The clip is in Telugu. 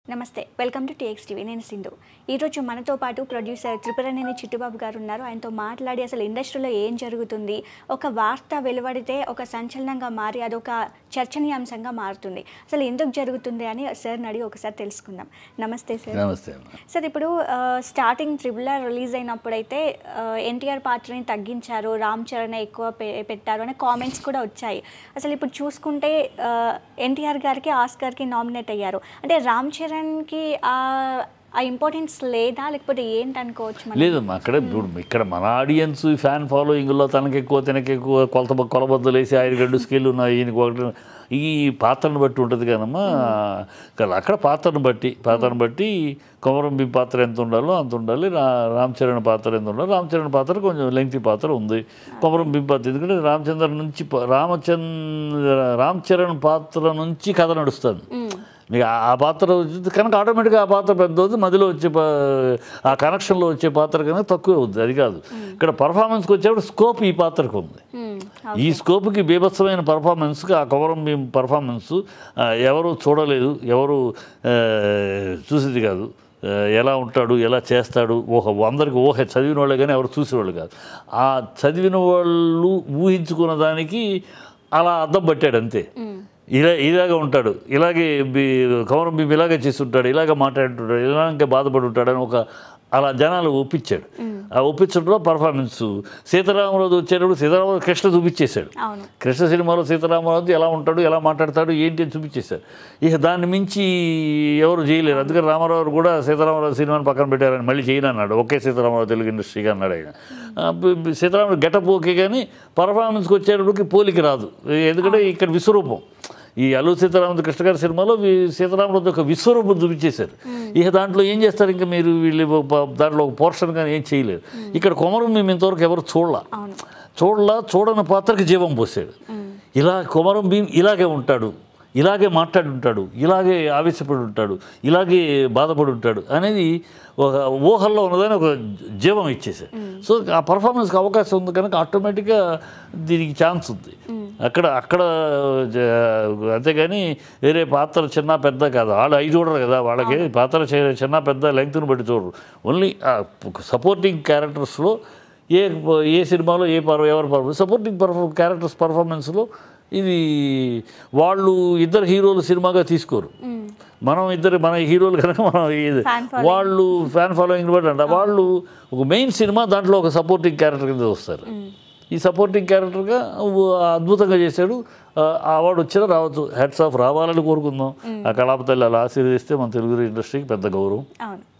నమస్తే వెల్కమ్ టు టీఎక్స్ టీవీ నేను సింధు ఈరోజు మనతో పాటు ప్రొడ్యూసర్ త్రిపురనేని చిట్టుబాబు గారు ఉన్నారు ఆయనతో మాట్లాడి అసలు ఇండస్ట్రీలో ఏం జరుగుతుంది ఒక వార్త వెలువడితే ఒక సంచలనంగా మారి అదొక చర్చనీయాంశంగా మారుతుంది అసలు ఎందుకు జరుగుతుంది అని సార్ని అడిగి ఒకసారి తెలుసుకుందాం నమస్తే సార్ నమస్తే అమ్మ సార్ ఇప్పుడు ఆ, స్టార్టింగ్ త్రిబుల్ ఆర్ రిలీజ్ అయినప్పుడైతే ఆ, ఎన్టీఆర్ పాత్రని తగ్గించారు రామ్ చరణ్ ఎక్కువ పె- పెట్టారు అనే కామెంట్స్ కూడా వచ్చాయి అసలు ఇప్పుడు చూసుకుంటే ఆ, ఎన్టీఆర్ గారికి ఆస్కర్కి నామినేట్ అయ్యారు అంటే రామ్ చరణ్కి ఆ ఆ ఇంపార్టెన్స్ లేదా లేకపోతే ఏంటి అనుకోవచ్చు మనం లేదమ్మా అక్కడ ఇప్పుడు ఇక్కడ మన ఆడియన్స్ ఫ్యాన్ ఫాలోయింగ్లో తనకి ఎక్కువ తనకి ఎక్కువ కొలత కొలబద్దలు వేసి ఆయన రెండు స్కేల్ ఉన్నాయి ఈయనకి ఒకటి ఈ పాత్రను బట్టి ఉంటుంది కదమ్మా కదా అక్కడ పాత్రను బట్టి పాత్రను బట్టి కొమరం భీం పాత్ర ఎంత ఉండాలో అంత ఉండాలి రా రామ్ చరణ్ పాత్ర ఎంత ఉండాలి రామ్ చరణ్ పాత్ర కొంచెం లెంగ్తీ పాత్ర ఉంది కొమరం భీం పాత్ర ఎందుకంటే రామచంద్ర నుంచి ప- రామచంద్ర రామ్ చరణ్ పాత్ర నుంచి కథ నడుస్తుంది మ్మ్. మీకు ఆ- ఆ పాత్ర వచ్చి- కనుక ఆటోమేటిక్గా ఆ పాత్ర పెద్ద అవుతుంది మధ్యలో వచ్చే పా- ఆ కనెక్షన్లో వచ్చే పాత్ర కనుక తక్కువే అవుతుంది అది కాదు ఇక్కడ పర్ఫార్మెన్స్కి వచ్చేప్పుడు స్కోప్ ఈ పాత్రకు ఉంది మ్మ్. ఈ స్కోప్కి బీభత్సమైన పర్ఫార్మెన్స్కి ఆ కవరం భీం పర్ఫార్మెన్స్ ఆ, ఎవరు చూడలేదు ఎవరు ఆ, చూసేది కాదు ఆ, ఎలా ఉంటాడు ఎలా చేస్తాడు ఊహ అందరికి ఊహ చదివిన వాళ్ళే కానీ ఎవరు చూసేవాళ్ళు కాదు ఆ చదివిన వాళ్ళు ఊహించుకున్న దానికి అలా అద్దం పట్టాడు అంతే మ్మ్. ఇలా ఇలాగే ఉంటాడు ఇలాగే బి- కౌరం బీబీ ఇలాగే చేస్తుంటాడు ఇలాగే మాట్లాడుతుంటాడు ఇలాగే బాధపడి ఉంటాడు అని ఒక అలా జనాలు ఒప్పించాడు ఆ ఒప్పించడంలో పర్ఫార్మెన్స్ సీతారామరాజు వచ్చేటప్పుడు సీతారామరాజు కృష్ణ చూపించేశాడు అవును కృష్ణ సినిమాలో సీతారామరాజు ఎలా ఉంటాడు ఎలా మాట్లాడతాడు ఏంటి అని చూపించేశారు ఇక దాన్ని మించి ఎవరు చేయలేరు అందుకని రామారావు కూడా సీతారామరాజు సినిమాని పక్కన పెట్టారని మళ్ళీ చేయను అన్నాడు ఒకే సీతారామరావు తెలుగు ఇండస్ట్రీగా అన్నాడు ఆయన ఆ, బ- బ- సీతారామరాజు గెటప్ ఓకే కానీ పర్ఫార్మెన్స్కి వచ్చేటప్పటికి పోలిక రాదు ఎందుకంటే ఇక్కడ విశ్వరూపం ఈ అల్లు సీతారామరాజు కృష్ణ గారి సినిమాలో వీ- సీతారామరాజు ఒక విశ్వరూపం చూపించేశారు ఇక దాంట్లో ఏం చేస్తారు ఇంకా మీరు వీళ్ళు ఒక- దాంట్లో ఒక పోర్షన్ కానీ ఏం చేయలేరు ఇక్కడ కొమరం మేము ఇంతవరకు ఎవరు చూడలా అవును చూడలా చూడని పాత్రకి జీవం పోసాడు ఇలా కొమరం భీం ఇలాగే ఉంటాడు ఇలాగే మాట్లాడి ఉంటాడు ఇలాగే ఆవేశపడి ఉంటాడు ఇలాగే బాధపడి ఉంటాడు అనేది ఒక ఊహల్లో ఉన్నదని ఒక జీవం ఇచ్చేసాడు సో ఆ పర్ఫార్మెన్స్కి అవకాశం ఉంది కనుక ఆటోమేటిక్గా దీనికి ఛాన్స్ ఉంది అక్కడ అక్కడ జ- అంతేగాని వేరే పాత్ర చిన్న పెద్ద కాదు వాళ్ళు అవి చూడరు కదా వాళ్ళకి పాత్ర చి- చిన్న పెద్ద లెంగ్త్ని బట్టి చూడరు ఓన్లీ సపోర్టింగ్ క్యారెక్టర్స్లో ఏ ఏ సినిమాలో ఏ పర్వ ఎవరు పర్వ సపోర్టింగ్ పర్ఫ క్యారెక్టర్స్ పర్ఫార్మెన్స్లో ఇది వాళ్ళు ఇద్దరు హీరోలు సినిమాగా తీసుకోరు మ్మ్. మనం ఇద్దరు మన హీరోలు కనుక మనం ఇది Fan వాళ్ళు ఫ్యాన్ ఫాలోయింగ్ బట్టి అంట వాళ్ళు ఒక మెయిన్ సినిమా దాంట్లో ఒక సపోర్టింగ్ క్యారెక్టర్ కింద వస్తారు ఈ సపోర్టింగ్ క్యారెక్టర్గా అద్భుతంగా చేశాడు ఆ అవార్డు వచ్చినా రావచ్చు హెడ్స్ ఆఫ్ రావాలని కోరుకుందాం ఆ కళాపతల్లి అలా ఆశీర్వదిస్తే మన తెలుగు ఇండస్ట్రీకి పెద్ద గౌరవం అవును